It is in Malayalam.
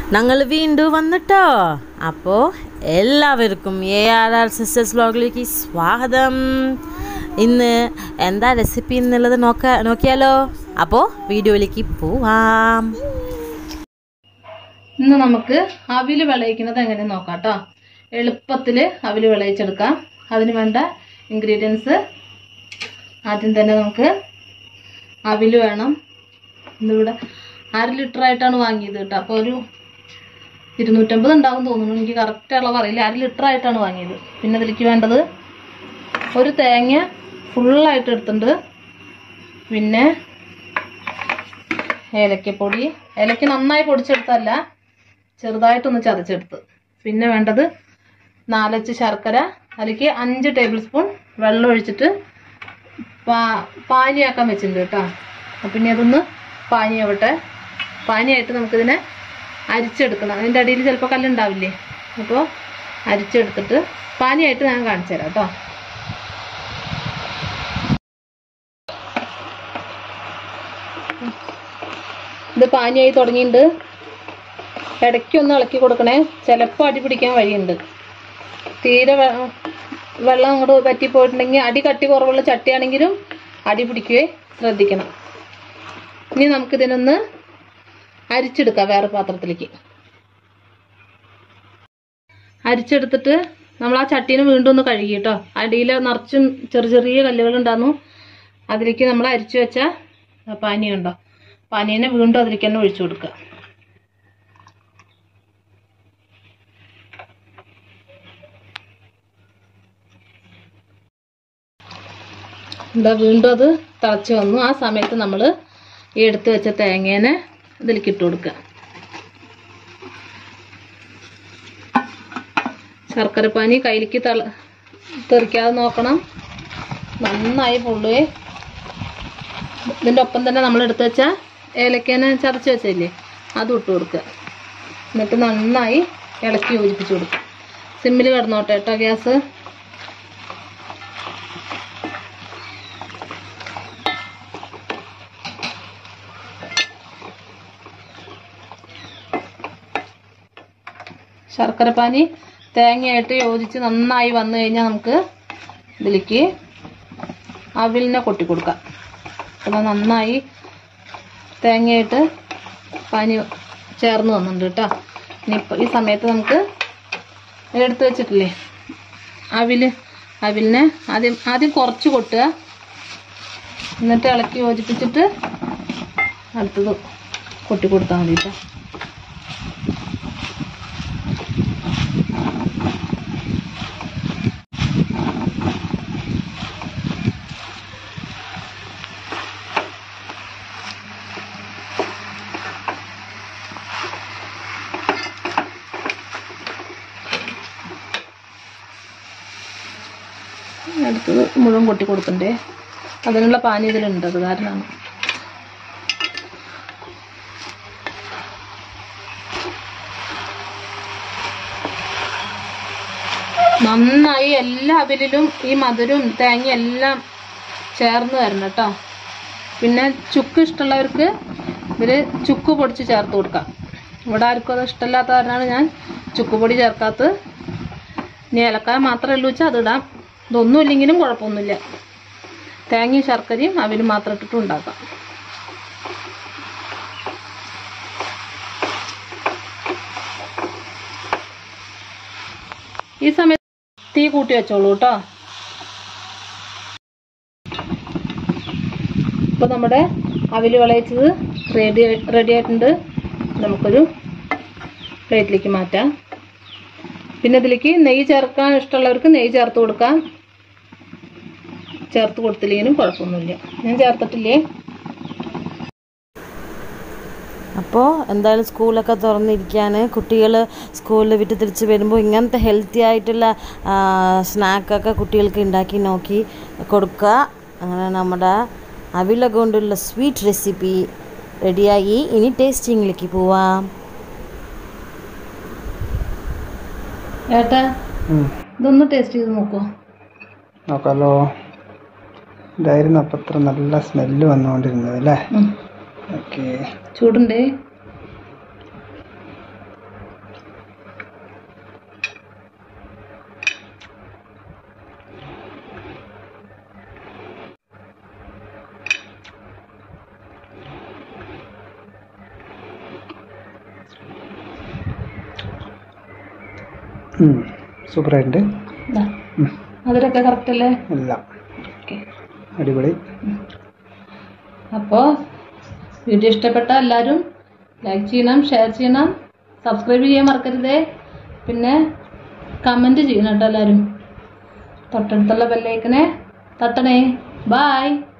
ഞങ്ങൾ വീണ്ടും വന്നിട്ടോ അപ്പോൾ എല്ലാവർക്കും എ ആർ ആർ സിസ്റ്റേഴ്സ് വ്ലോഗിലേക്ക് സ്വാഗതം ഇന്ന് എന്താ റെസിപ്പി എന്നുള്ളത് നോക്ക നോക്കിയാലോ അപ്പോൾ വീഡിയോയിലേക്ക് പോവാം ഇന്ന് നമുക്ക് അവില് വിളയിക്കുന്നത് എങ്ങനെ നോക്കാം കേട്ടോ എളുപ്പത്തിൽ അവില് വിളയിച്ചെടുക്കാം അതിന് വേണ്ട ഇൻഗ്രീഡിയൻസ് ആദ്യം തന്നെ നമുക്ക് അവില് വേണം ഇതിവിടെ അര ലിറ്റർ ആയിട്ടാണ് വാങ്ങിയത് കേട്ടോ അപ്പോൾ ഒരു ഇരുന്നൂറ്റമ്പത് ഉണ്ടാവും തോന്നുന്നു എനിക്ക് കറക്റ്റ് അളവ് അറിയില്ല അര ലിറ്റർ ആയിട്ടാണ് വാങ്ങിയത് പിന്നെ ഇതിലേക്ക് വേണ്ടത് ഒരു തേങ്ങ ഫുള്ളായിട്ട് എടുത്തിട്ടുണ്ട് പിന്നെ ഏലക്കപ്പൊടി ഏലക്ക നന്നായി പൊടിച്ചെടുത്തല്ല ചെറുതായിട്ടൊന്ന് ചതച്ചെടുത്ത് പിന്നെ വേണ്ടത് നാലച്ച് ശർക്കര അതിലേക്ക് അഞ്ച് ടേബിൾ സ്പൂൺ വെള്ളം ഒഴിച്ചിട്ട് പാ പാനിയാക്കാൻ വെച്ചിട്ടുണ്ട് കേട്ടോ അപ്പം ഇനി അതൊന്ന് പാനിയാവട്ടെ പാനിയായിട്ട് നമുക്കിതിനെ അരിച്ചെടുക്കണം അതിൻ്റെ അടിയിൽ ചിലപ്പോൾ കല്ലുണ്ടാവില്ലേ അപ്പോൾ അരിച്ചെടുത്തിട്ട് പാനിയായിട്ട് ഞാൻ കാണിച്ചു തരാം കേട്ടോ ഇത് പാനിയായി തുടങ്ങിയിട്ടുണ്ട് ഇടയ്ക്കൊന്ന് ഇളക്കി കൊടുക്കണേ ചിലപ്പോൾ അടി പിടിക്കാൻ വഴിയുണ്ട് തീരെ വെ- വെള്ളം അങ്ങോട്ട് പറ്റിപ്പോയിട്ടുണ്ടെങ്കിൽ അടി കട്ടി കുറവുള്ള ചട്ടിയാണെങ്കിലും അടി പിടിക്കുകയെ ശ്രദ്ധിക്കണം ഇനി നമുക്കിതിനൊന്ന് അരിച്ചെടുക്കാം വേറെ പാത്രത്തിലേക്ക് അരിച്ചെടുത്തിട്ട് നമ്മൾ ആ ചട്ടീനെ വീണ്ടും ഒന്ന് കഴുകി കേട്ടോ അടിയിൽ നിറച്ചും ചെറിയ ചെറിയ കല്ലുകൾ ഉണ്ടായിരുന്നു അതിലേക്ക് നമ്മൾ അരിച്ചു വെച്ച ആ പാനി ഉണ്ടോ പാനീനെ വീണ്ടും അതിലേക്ക് തന്നെ ഒഴിച്ചു കൊടുക്കുക എന്താ വീണ്ടും അത് തിളച്ച് വന്നു ആ സമയത്ത് നമ്മൾ ഈ എടുത്ത് വെച്ച തേങ്ങേനെ ഇതിലേക്ക് ഇട്ട് കൊടുക്കുക ശർക്കരപ്പാനി കയ്യിലേക്ക് തള തെറിക്കാതെ നോക്കണം നന്നായി പൊള്ളുവേ ഇതിൻ്റെ ഒപ്പം തന്നെ നമ്മൾ എടുത്ത് വെച്ച ഏലക്കേനെ ചതച്ച് വെച്ചില്ലേ അതും ഇട്ട് കൊടുക്കുക എന്നിട്ട് നന്നായി ഇളക്കി യോജിപ്പിച്ച് കൊടുക്കുക സിമ്മിൽ കിടന്നോട്ടെ കേട്ടോ ഗ്യാസ് ശർക്കരപ്പാനി തേങ്ങയായിട്ട് യോജിച്ച് നന്നായി വന്നു കഴിഞ്ഞാൽ നമുക്ക് ഇതിലേക്ക് അവിലിനെ കൊട്ടി കൊടുക്കാം അപ്പോൾ നന്നായി തേങ്ങയായിട്ട് പാനി ചേർന്ന് വന്നിട്ടുണ്ട് കേട്ടോ ഇനിയിപ്പോൾ ഈ സമയത്ത് നമുക്ക് എടുത്ത് വെച്ചിട്ടില്ലേ അവില് അവിലിനെ ആദ്യം ആദ്യം കുറച്ച് കൊട്ടുക എന്നിട്ട് ഇളക്കി യോജിപ്പിച്ചിട്ട് അടുത്തത് കൊട്ടി കൊടുത്താൽ മതി കേട്ടോ അടുത്തത് മുഴുവൻ കൊട്ടി കൊടുക്കണ്ടേ അതിനുള്ള പാനി ഇതിലുണ്ട് അത് കാരണമാണ് നന്നായി എല്ലാ അവിലിലും ഈ മധുരവും തേങ്ങ എല്ലാം ചേർന്ന് വരണം കേട്ടോ പിന്നെ ചുക്ക് ഇഷ്ടമുള്ളവർക്ക് ഇതിൽ ചുക്ക് പൊടിച്ച് ചേർത്ത് കൊടുക്കാം ഇവിടെ ആർക്കും അത് ഇഷ്ടമില്ലാത്ത കാരണമാണ് ഞാൻ ചുക്ക് പൊടി ചേർക്കാത്തത് ഇനി ഏലക്കായ മാത്രമേ ഉള്ളൂ വെച്ചാൽ അതിടാം ഇതൊന്നും ഇല്ലെങ്കിലും കുഴപ്പമൊന്നുമില്ല തേങ്ങയും ശർക്കരയും അവിലും മാത്രം ഇട്ടിട്ട് ഉണ്ടാക്കാം ഈ സമയത്ത് തീ കൂട്ടി വെച്ചോളൂ കേട്ടോ ഇപ്പോൾ നമ്മുടെ അവില് വിളയിച്ചത് റെഡി റെഡി ആയിട്ടുണ്ട് നമുക്കൊരു പ്ലേറ്റിലേക്ക് മാറ്റാം പിന്നെ ഇതിലേക്ക് നെയ്യ് ചേർക്കാൻ ഇഷ്ടമുള്ളവർക്ക് നെയ്യ് ചേർത്ത് കൊടുക്കാം ചേർത്ത് കൊടുത്തില്ലെങ്കിലും കുഴപ്പമൊന്നുമില്ല ഞാൻ ചേർത്തിട്ടില്ലേ അപ്പോൾ എന്തായാലും സ്കൂളൊക്കെ തുറന്നിരിക്കുകയാണ് കുട്ടികൾ സ്കൂളിൽ വിട്ട് തിരിച്ച് വരുമ്പോൾ ഇങ്ങനത്തെ ഹെൽത്തി ആയിട്ടുള്ള സ്നാക്കൊക്കെ കുട്ടികൾക്ക് ഉണ്ടാക്കി നോക്കി കൊടുക്കുക അങ്ങനെ നമ്മുടെ അവില കൊണ്ടുള്ള സ്വീറ്റ് റെസിപ്പി റെഡിയായി ഇനി ടേസ്റ്റിങ്ങിലേക്ക് പോവാം ഏട്ടാ ഇതൊന്ന് ടേസ്റ്റ് ചെയ്ത് നോക്കുമോ നോക്കാലോ ഇതായിരുന്നു അപ്പം അത്ര നല്ല സ്മെല്ല് വന്നുകൊണ്ടിരുന്നത് അല്ലേ ഓക്കെ ചൂടുണ്ടേ സൂപ്പറായിട്ടുണ്ട് ഇതാ അതിലൊക്കെ കറക്റ്റ് അല്ലേ എല്ലാം ഓക്കെ അടിപൊളി അപ്പോൾ വീഡിയോ ഇഷ്ടപ്പെട്ട എല്ലാവരും ലൈക്ക് ചെയ്യണം ഷെയർ ചെയ്യണം സബ്സ്ക്രൈബ് ചെയ്യാൻ മറക്കരുതേ പിന്നെ കമൻറ്റ് ചെയ്യണം കേട്ടോ എല്ലാവരും തൊട്ടടുത്തുള്ള ബെല്ലൈക്കനെ തട്ടണേ ബായ്